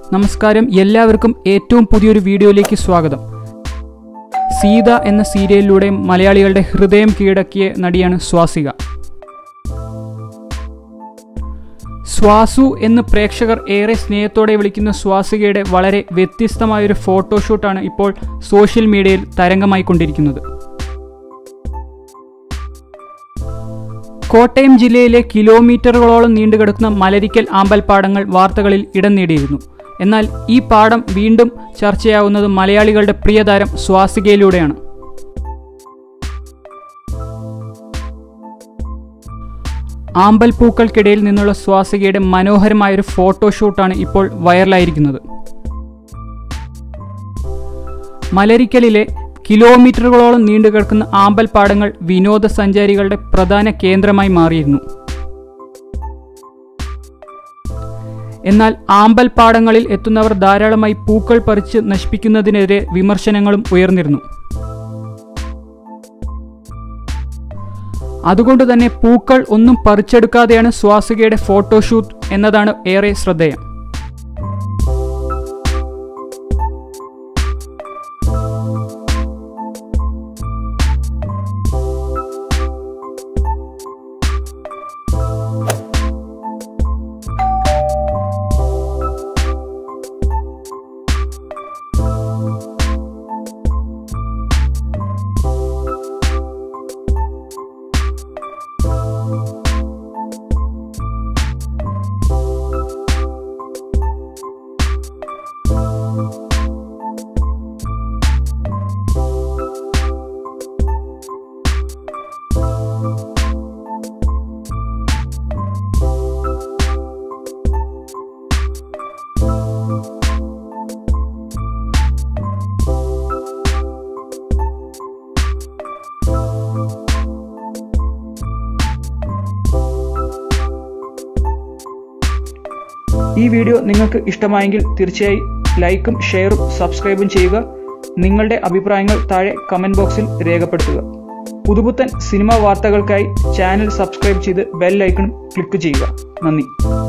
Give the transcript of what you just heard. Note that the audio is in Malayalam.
നമസ്കാരം എല്ലാവർക്കും ഏറ്റവും പുതിയൊരു വീഡിയോയിലേക്ക് സ്വാഗതം സീത എന്ന സീരിയലിലൂടെ മലയാളികളുടെ ഹൃദയം കീഴടക്കിയ നടിയാണ് സ്വാസിക സ്വാസു എന്ന് പ്രേക്ഷകർ ഏറെ സ്നേഹത്തോടെ വിളിക്കുന്ന സ്വാസികയുടെ വളരെ വ്യത്യസ്തമായൊരു ഫോട്ടോഷൂട്ടാണ് ഇപ്പോൾ സോഷ്യൽ മീഡിയയിൽ തരംഗമായിക്കൊണ്ടിരിക്കുന്നത് കോട്ടയം ജില്ലയിലെ കിലോമീറ്ററുകളോളം നീണ്ടുകിടക്കുന്ന മലരിക്കൽ ആമ്പൽപ്പാടങ്ങൾ വാർത്തകളിൽ ഇടം നേടിയിരുന്നു എന്നാൽ ഈ പാടം വീണ്ടും ചർച്ചയാവുന്നത് മലയാളികളുടെ പ്രിയതാരം സ്വാസികയിലൂടെയാണ് ആമ്പൽപ്പൂക്കൾക്കിടയിൽ നിന്നുള്ള സ്വാസികയുടെ മനോഹരമായൊരു ഫോട്ടോഷൂട്ടാണ് ഇപ്പോൾ വൈറലായിരിക്കുന്നത് മലരിക്കലിലെ കിലോമീറ്ററുകളോളം നീണ്ടുകിടക്കുന്ന ആമ്പൽപ്പാടങ്ങൾ വിനോദസഞ്ചാരികളുടെ പ്രധാന കേന്ദ്രമായി മാറിയിരുന്നു എന്നാൽ ആമ്പൽപ്പാടങ്ങളിൽ എത്തുന്നവർ ധാരാളമായി പൂക്കൾ പറിച്ച് നശിപ്പിക്കുന്നതിനെതിരെ വിമർശനങ്ങളും ഉയർന്നിരുന്നു അതുകൊണ്ട് തന്നെ പൂക്കൾ ഒന്നും പറിച്ചെടുക്കാതെയാണ് സ്വാസികയുടെ ഫോട്ടോഷൂട്ട് എന്നതാണ് ഏറെ ശ്രദ്ധേയം ഈ വീഡിയോ നിങ്ങൾക്ക് ഇഷ്ടമായെങ്കിൽ തീർച്ചയായും ലൈക്കും ഷെയറും സബ്സ്ക്രൈബും ചെയ്യുക നിങ്ങളുടെ അഭിപ്രായങ്ങൾ താഴെ കമൻറ്റ് ബോക്സിൽ രേഖപ്പെടുത്തുക പുതുപുത്തൻ സിനിമാ വാർത്തകൾക്കായി ചാനൽ സബ്സ്ക്രൈബ് ചെയ്ത് ബെൽ ഐക്കണും ക്ലിക്ക് ചെയ്യുക നന്ദി